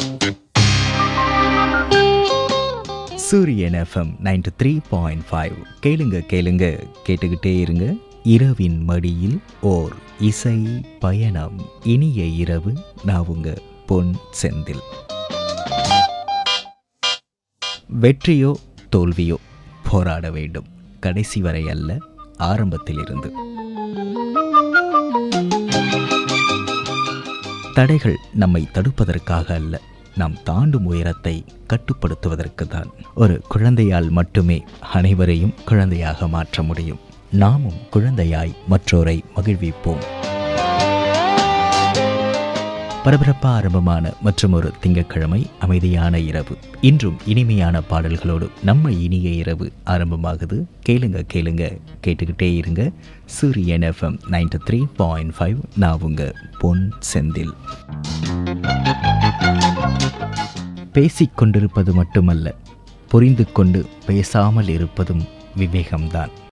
சூரியன் FM ninety three point five கேளுங்க கேளுங்க கேட்டுக்கிட்டே இருங்க இரவின் மடியில் ஓர் இசை பயணம் இனிய இரவு நான் உங்க பொன் செந்தில் வெற்றியோ தோல்வியோ போராட வேண்டும் கடைசி வரை அல்ல ஆரம்பத்திலிருந்து தடைகள் நம்மை தடுப்பதற்காக அல்ல நாம் தாண்டும் உயரத்தை கட்டுப்படுத்துவதற்கு தான் ஒரு குழந்தையால் மட்டுமே அனைவரையும் குழந்தையாக மாற்ற முடியும் நாமும் குழந்தையாய் மற்றோரை மகிழ்விப்போம் பரபரப்பா ஆரம்பமான மற்றும் ஒரு திங்கட்கிழமை அமைதியான இரவு இன்றும் இனிமையான பாடல்களோடு நம்ம இனிய இரவு ஆரம்பமாகுது கேளுங்க கேளுங்க கேட்டுக்கிட்டே இருங்க Suryan FM ninety three point five நான் உங்க பொன் செந்தில் பேசிக்கொண்டிருப்பது மட்டுமல்ல புரிந்து கொண்டு பேசாமல் இருப்பதும் விவேகம்தான்